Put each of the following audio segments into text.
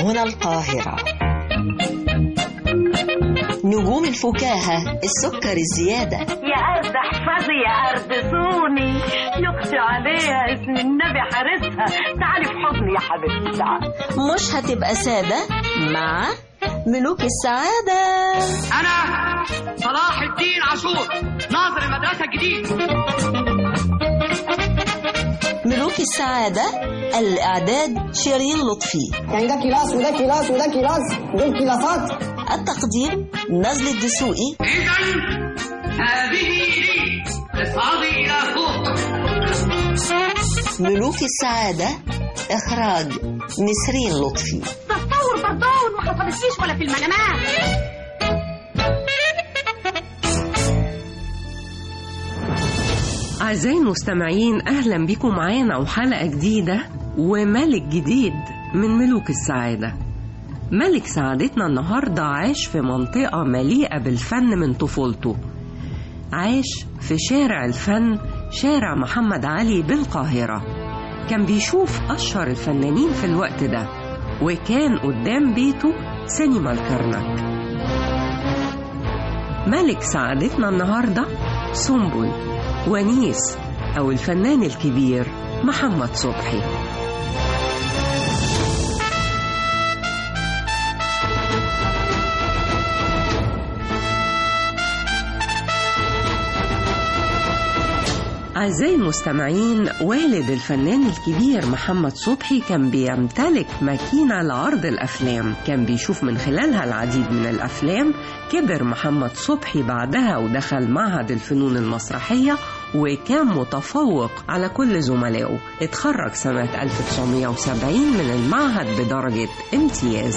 هنا القاهرة نجوم الفكاهة السكر الزيادة يا أرض احفظي يا أرض صوني يقسي عليها اسم النبي حارسها تعالي في حضني يا حبيبتي تعالي مش هتبقى سادة مع ملوك السعادة أنا صلاح الدين عاشور ناظر المدرسة الجديد ملوك السعادة الإعداد شيرين لطفي يعني ده كلاس وده كلاس وده كلاس دول كلاسات التقديم نزل الدسوقي إذا هذه لي اصعدي إلى فوق ملوك السعادة إخراج نسرين لطفي تصور بردون ما حصلتليش ولا في المنامات أعزائي المستمعين أهلا بكم معانا وحلقة جديدة وملك جديد من ملوك السعادة ملك سعادتنا النهاردة عاش في منطقة مليئة بالفن من طفولته عاش في شارع الفن شارع محمد علي بالقاهرة كان بيشوف أشهر الفنانين في الوقت ده وكان قدام بيته سينما الكرنك ملك سعادتنا النهاردة سنبل ونيس أو الفنان الكبير محمد صبحي أعزائي المستمعين والد الفنان الكبير محمد صبحي كان بيمتلك ماكينة لعرض الأفلام كان بيشوف من خلالها العديد من الأفلام كبر محمد صبحي بعدها ودخل معهد الفنون المسرحية وكان متفوق على كل زملائه اتخرج سنة 1970 من المعهد بدرجة امتياز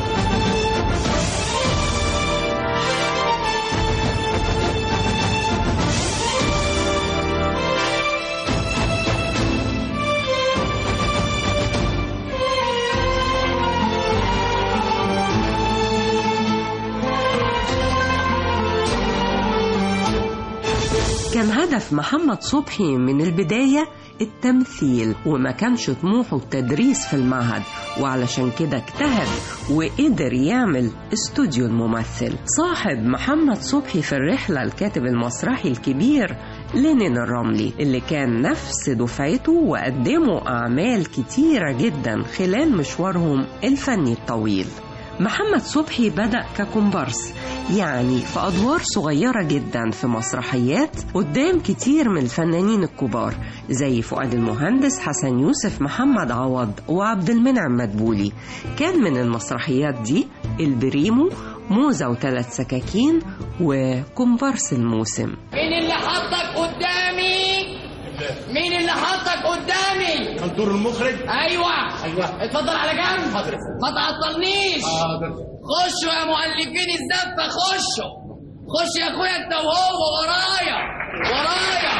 كان هدف محمد صبحي من البداية التمثيل وما كانش طموحه التدريس في المعهد وعلشان كده اجتهد وقدر يعمل استوديو الممثل صاحب محمد صبحي في الرحلة الكاتب المسرحي الكبير لينين الرملي اللي كان نفس دفعته وقدموا أعمال كتيرة جدا خلال مشوارهم الفني الطويل محمد صبحي بدأ ككومبارس يعني في أدوار صغيرة جدا في مسرحيات قدام كتير من الفنانين الكبار زي فؤاد المهندس حسن يوسف محمد عوض وعبد المنعم مدبولي كان من المسرحيات دي البريمو موزة وثلاث سكاكين وكومبارس الموسم مين اللي حطك قدامي؟ مين اللي حطك قدامي؟ كان دور المخرج ايوه ايوه اتفضل على جنب حاضر ما تعطلنيش حاضر خشوا يا مؤلفين الزفه خشوا خش يا اخويا انت وهو ورايا ورايا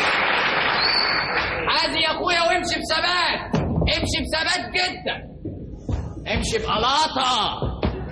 عادي يا اخويا وامشي بثبات امشي بثبات جدا امشي بقلاطه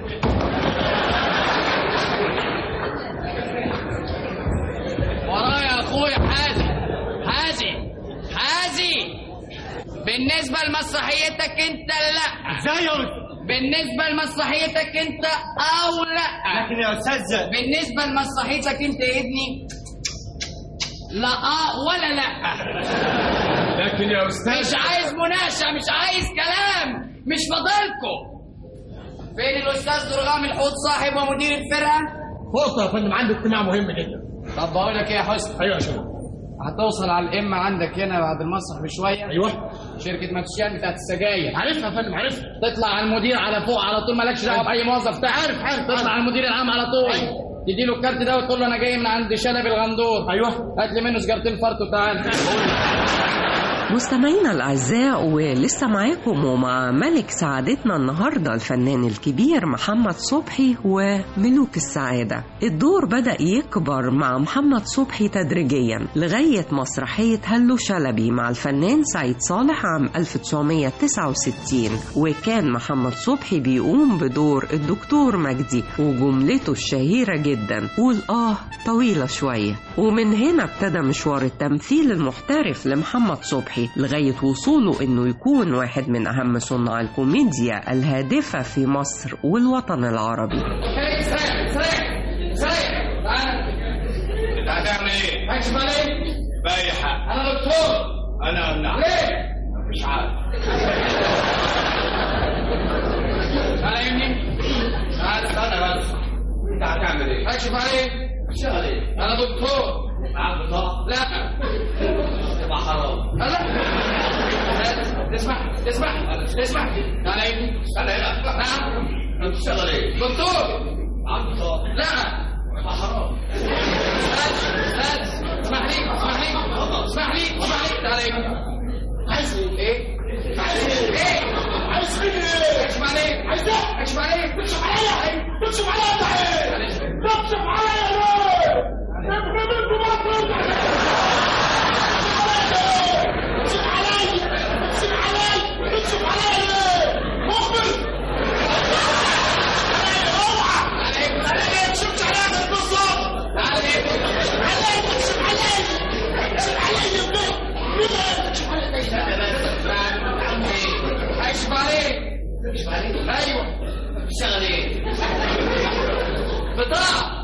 ورايا يا اخويا حازي حازي حازي بالنسبه لمسرحيتك انت لا ازاي يا أستاذ؟ بالنسبة لمسرحيتك انت او لا لكن يا استاذ بالنسبة لمسرحيتك انت يا ابني لا اه ولا لا لكن يا مش استاذ عايز مناقشة مش عايز كلام مش فاضلكم فين الاستاذ درغام الحوت صاحب ومدير الفرقة فوق يا فندم عنده اجتماع مهم جدا طب بقول لك ايه يا حسن ايوه يا شباب هتوصل على القمة عندك هنا بعد المسرح بشوية ايوه شركة ماتشيان بتاعت السجاير عارفها يا فندم عارفها تطلع على المدير على فوق على طول مالكش دعوه باي موظف تحت عارف عارف تطلع على المدير العام على طول أيوة. تديله الكارت ده وتقول له انا جاي من عند شلبي الغندور ايوه هات لي منه سجارتين فرط وتعال مستمعينا الأعزاء ولسه معاكم ومع ملك سعادتنا النهاردة الفنان الكبير محمد صبحي وملوك السعادة الدور بدأ يكبر مع محمد صبحي تدريجيا لغاية مسرحية هلو شلبي مع الفنان سعيد صالح عام 1969 وكان محمد صبحي بيقوم بدور الدكتور مجدي وجملته الشهيرة جدا قول آه طويلة شوية ومن هنا ابتدى مشوار التمثيل المحترف لمحمد صبحي صبحي لغاية وصوله إنه يكون واحد من أهم صناع الكوميديا الهادفة في مصر والوطن العربي هيك سريع سريع سريع تعال انت هتعمل ايه؟ هكشف عليك بايحة انا دكتور انا امنع ليه؟ مش عارف تعال يا ابني تعال استنى بس انت هتعمل ايه؟ هكشف عليك شغل ايه؟ انا دكتور معاك بطاقة لا تبقى حرام لا اسمع اسمع اسمع تعال يا ابني انا هنا نعم انت بتشتغل ايه؟ دكتور معاك بطاقة لا تبقى حرام اسمح لي اسمح لي اسمح لي اسمح لي تعال يا ابني عايز ايه؟ ايه؟ ايه؟ عايز ايه؟ اكشف عليك عايز ايه؟ اكشف عليك بتشوف عليا بتشوف عليا انت ايه؟ بتشوف عليا ليه؟ منكم مطلوب بتشوف عليا بتشوف عليا بتشوف عليا ليه؟ مخبر اوعى انا ليه تشوفش عليا بالظبط تعال يا ابني عليا بتشوف عليا بتشوف عليا ليه؟ مين اللي بتشوف عليا اكشف عليك اكشف عليك ايوه بتشتغل ايه؟ بطاقه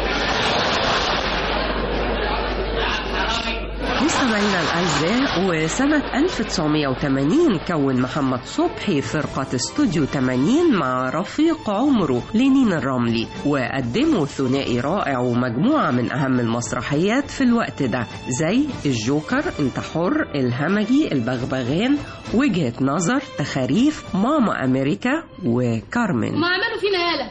حرامي مستمعينا الأعزاء وسنة 1980 كون محمد صبحي فرقة استوديو 80 مع رفيق عمره لينين الرملي وقدموا ثنائي رائع ومجموعة من أهم المسرحيات في الوقت ده زي الجوكر انت حر الهمجي البغبغان وجهة نظر تخاريف ماما أمريكا وكارمن ما عملوا فينا يالا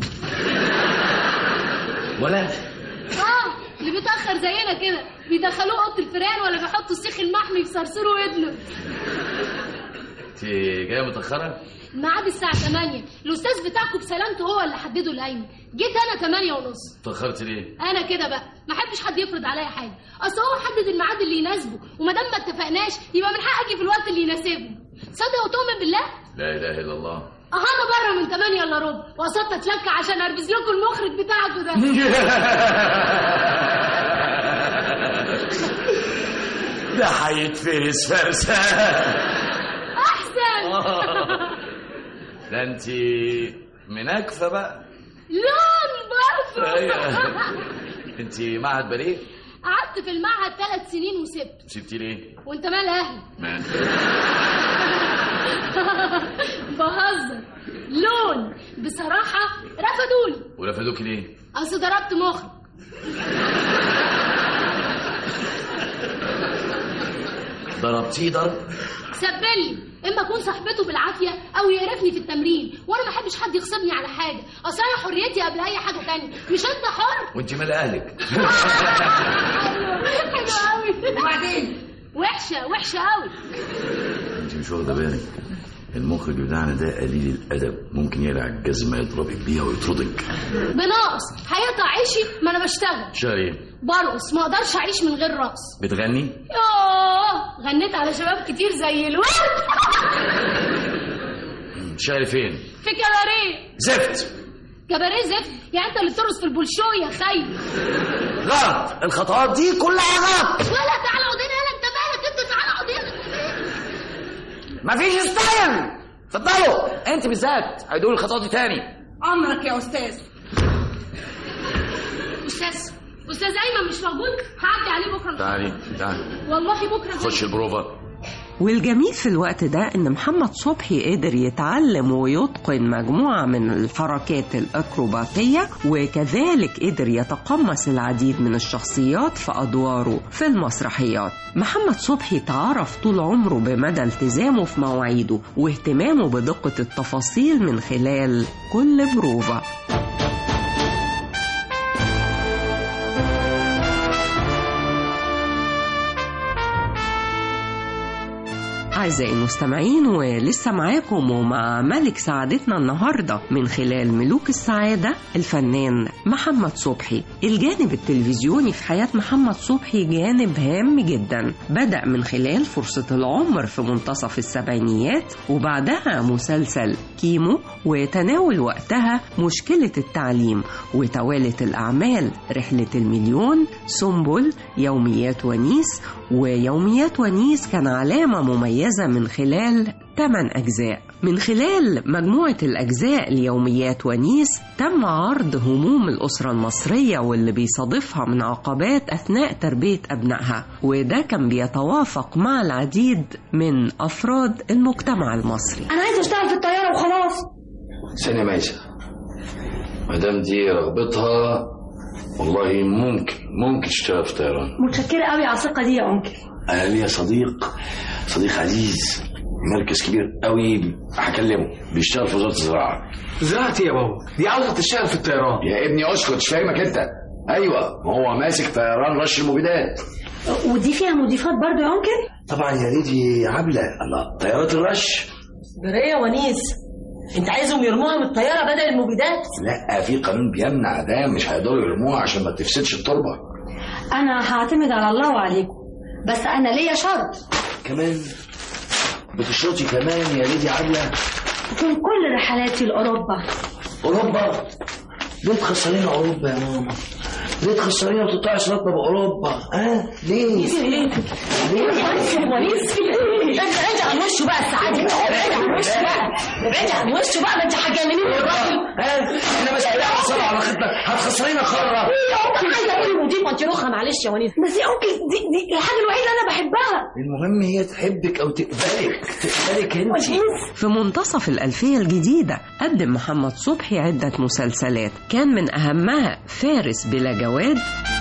ولا انت اه اللي بيتاخر زينا كده بيدخلوه اوضه الفيران ولا بيحطوا السيخ المحمي في صرصور ودنه انت جايه متاخره ميعاد الساعه 8 الاستاذ بتاعكم بسلامته هو اللي حدده القايمه جيت انا 8 ونص اتاخرت ليه انا كده بقى ما احبش حد يفرض عليا حاجه اصل هو حدد الميعاد اللي يناسبه وما دام ما اتفقناش يبقى من حقي اجي في الوقت اللي يناسبني صدق وتؤمن بالله لا اله الا الله اه انا بره من 8 الا ربع وقصدت اتلكى عشان اربز لكم المخرج بتاعكم ده ده هيتفرس فرسه احسن ده انت مناكفه بقى لون برضه ايوه انت معهد باليه قعدت في المعهد ثلاث سنين وسبت سبتي ليه وانت مال اهلي ما- بهزر لون بصراحة رفضولي ورفدوك ليه اصل ضربت مخرج ضربتيه ضرب سبلي اما اكون صاحبته بالعافيه او يقرفني في التمرين وانا ما احبش حد يغصبني على حاجه اصل انا حريتي قبل اي حاجه تانية مش انت حر وانت مال اهلك حلو قوي وبعدين وحشه وحشه قوي انت مش واخده بالك المخرج بتاعنا ده قليل الادب ممكن يقلع الجزمه يضربك بيها ويطردك بناقص هيقطع عيشي ما انا بشتغل شاري برقص ما اقدرش اعيش من غير رقص بتغني يوه غنيت على شباب كتير زي الورد شاري فين في كباريه زفت كباريه زفت يعني انت اللي بترقص في البولشو يا خي غلط الخطوات دي كلها غلط ولا تعالى اقعد هنا يلا انت مالك انت تعالى اقعد هنا مفيش ستايل اتفضلوا انت بالذات هيدول الخطوات دي تاني عمرك يا أستاذ استاذ استاذ ايمن مش موجود هعدي عليه بكره تعالي تعالي والله بكره خش جاي. البروفا والجميل في الوقت ده ان محمد صبحي قدر يتعلم ويتقن مجموعة من الحركات الأكروباتية وكذلك قدر يتقمص العديد من الشخصيات في أدواره في المسرحيات محمد صبحي تعرف طول عمره بمدى التزامه في مواعيده واهتمامه بدقة التفاصيل من خلال كل بروفة أعزائي المستمعين ولسه معاكم ومع ملك سعادتنا النهاردة من خلال ملوك السعادة الفنان محمد صبحي الجانب التلفزيوني في حياة محمد صبحي جانب هام جدا بدأ من خلال فرصة العمر في منتصف السبعينيات وبعدها مسلسل كيمو وتناول وقتها مشكلة التعليم وتوالت الأعمال رحلة المليون سنبل يوميات ونيس ويوميات ونيس كان علامة مميزة من خلال 8 أجزاء من خلال مجموعة الأجزاء ليوميات ونيس تم عرض هموم الأسرة المصرية واللي بيصادفها من عقبات أثناء تربية أبنائها وده كان بيتوافق مع العديد من أفراد المجتمع المصري انا عايزه اشتغل في الطياره وخلاص ثانية ميسة مدام دي رغبتها والله ممكن ممكن تشتغل في طيران متشكره قوي على الثقه دي يا انكل انا ليا صديق صديق عزيز مركز كبير قوي هكلمه بيشتغل في وزاره الزراعه زراعتي يا بابا دي عاوزه تشتغل في الطيران يا ابني اسكت مش فاهمك انت ايوه ما هو ماسك طيران رش المبيدات ودي فيها مضيفات برضو يا انكل طبعا يا ريدي عبله الله طيارات الرش برية ونيس انت عايزهم يرموها من الطيارة بدل المبيدات لا في قانون بيمنع ده مش هيقدروا يرموها عشان ما تفسدش التربه انا هعتمد على الله وعليكم بس انا ليا شرط كمان بتشرطي كمان يا ريدي عبله تكون كل رحلاتي لاوروبا اوروبا ليه تخسرينا اوروبا يا ماما ليه تخسرينا وتقطعي صلاتنا باوروبا ها ليه ونيس ابعد عن وشه بقى السعادة ابعد عن وشه بقى ابعد عن وشه بقى ده انت هتجنني الراجل ها احنا بس بنحصل على خدمه هتخسرينا خره عايزه اقول مضيف انت رخه معلش يا ونيس بس يا انكل دي, دي الحاجه الوحيده اللي انا بحبها المهم هي تحبك او تقبلك تقبلك انت في منتصف الألفية الجديدة قدم محمد صبحي عدة مسلسلات كان من أهمها فارس بلا جواد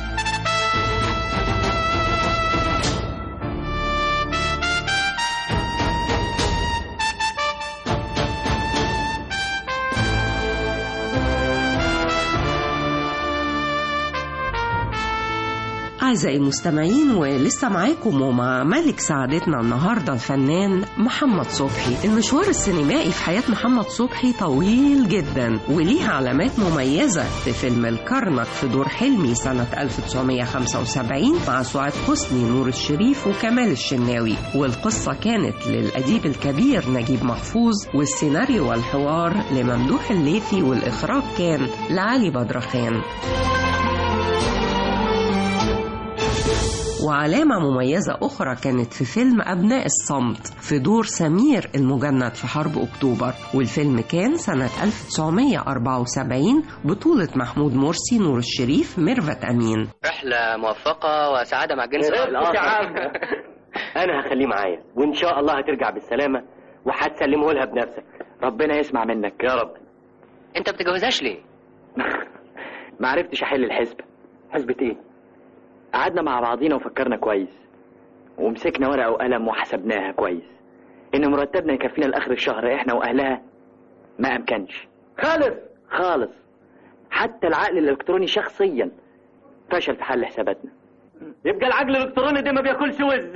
أعزائي المستمعين ولسه معاكم ومع ملك سعادتنا النهاردة الفنان محمد صبحي المشوار السينمائي في حياة محمد صبحي طويل جدا وليه علامات مميزة في فيلم الكرنك في دور حلمي سنة 1975 مع سعاد حسني نور الشريف وكمال الشناوي والقصة كانت للأديب الكبير نجيب محفوظ والسيناريو والحوار لممدوح الليثي والإخراج كان لعلي بدرخان وعلامة مميزة أخرى كانت في فيلم أبناء الصمت في دور سمير المجند في حرب أكتوبر والفيلم كان سنة 1974 بطولة محمود مرسي نور الشريف ميرفت أمين رحلة موفقة وسعادة مع الجنس يا الآخر عم انا هخليه معايا وان شاء الله هترجع بالسلامه وهتسلمه لها بنفسك ربنا يسمع منك يا رب أنت بتجوزهاش ليه؟ ما عرفتش احل الحسبه حسبه ايه قعدنا مع بعضينا وفكرنا كويس ومسكنا ورقه وقلم وحسبناها كويس ان مرتبنا يكفينا لاخر الشهر احنا واهلها ما امكنش خالص خالص حتى العقل الالكتروني شخصيا فشل في حل حساباتنا يبقى العقل الالكتروني ده ما بياكلش وز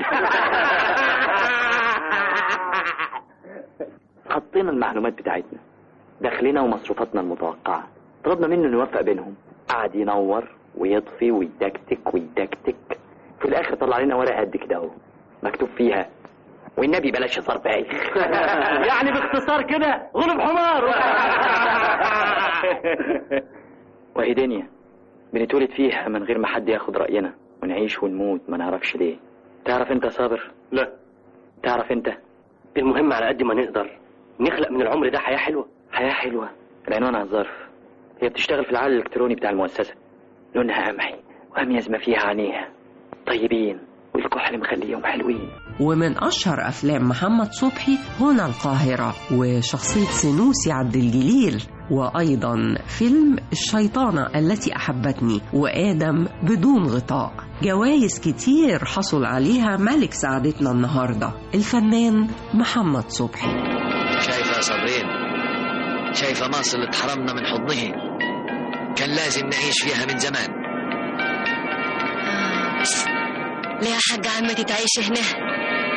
حطينا المعلومات بتاعتنا دخلنا ومصروفاتنا المتوقعة طلبنا منه نوفق بينهم قعد ينور ويطفي ويدكتك ويدكتك في الاخر طلع لنا ورقه قد كده اهو مكتوب فيها والنبي بلاش هزار بايخ يعني باختصار كده غلب حمار وهي دنيا بنتولد فيها من غير ما حد ياخد راينا ونعيش ونموت ما نعرفش ليه تعرف انت يا صابر لا تعرف انت المهم على قد ما نقدر نخلق من العمر ده حياه حلوه حياه حلوه العنوان على الظرف هي بتشتغل في العقل الالكتروني بتاع المؤسسه لونها قمحي واميز ما فيها عينيها طيبين والكحل مخليهم حلوين ومن أشهر أفلام محمد صبحي هنا القاهرة وشخصية سنوسي عبد الجليل وأيضا فيلم الشيطانة التي أحبتني وآدم بدون غطاء جوائز كتير حصل عليها ملك سعادتنا النهاردة الفنان محمد صبحي شايفة يا صابرين شايفة مصر اللي اتحرمنا من حضنه كان لازم نعيش فيها من زمان ليه يا حاج عمتي تعيش هنا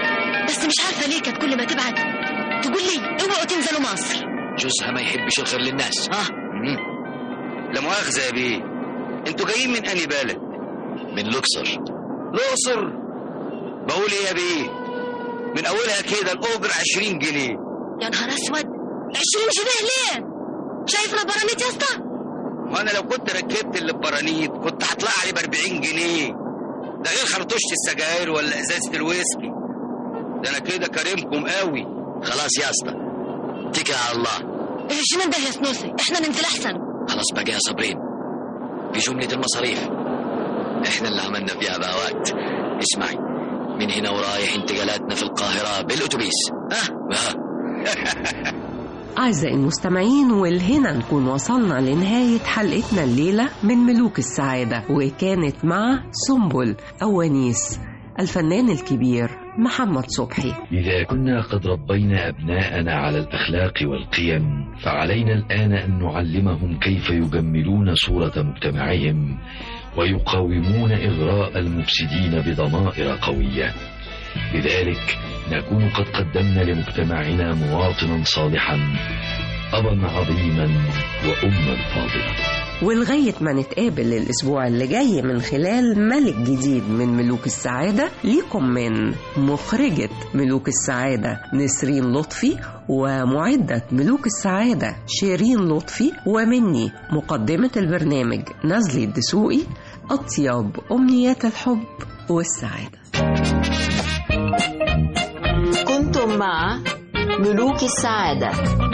بس مش عارفه ليه كانت كل ما تبعت تقول لي اوعوا تنزلوا مصر جوزها ما يحبش الخير للناس اه لا مؤاخذة يا بيه انتوا جايين من انهي بلد؟ من لوكسر الأقصر بقول ايه يا بيه؟ من أولها كده الأجر 20 جنيه يا نهار اسود 20 جنيه ليه شايفنا براميت يا اسطى وأنا لو كنت ركبت اللي ببرانيت كنت هطلع لي ب 40 جنيه ده غير خرطوشة السجاير ولا إزازة الويسكي ده أنا كده كريمكم قوي خلاص يا اسطى اتكل على الله الجنان ده يا سنوسي احنا ننزل احسن خلاص بقى يا صابرين في جملة المصاريف احنا اللي عملنا فيها بهوات اسمعي من هنا ورايح انتقالاتنا في القاهرة بالأتوبيس ها ها أعزائي المستمعين والهنا نكون وصلنا لنهاية حلقتنا الليلة من ملوك السعادة وكانت مع سنبل أوانيس الفنان الكبير محمد صبحي إذا كنا قد ربينا أبناءنا على الأخلاق والقيم فعلينا الآن أن نعلمهم كيف يجملون صورة مجتمعهم ويقاومون إغراء المفسدين بضمائر قوية بذلك نكون قد قدمنا لمجتمعنا مواطنا صالحا أبا عظيما وأما فاضلة ولغاية ما نتقابل الأسبوع اللي جاي من خلال ملك جديد من ملوك السعادة ليكم من مخرجة ملوك السعادة نسرين لطفي ومعدة ملوك السعادة شيرين لطفي ومني مقدمة البرنامج نزلي الدسوقي أطيب أمنيات الحب والسعادة كنتم مع ملوك السعادة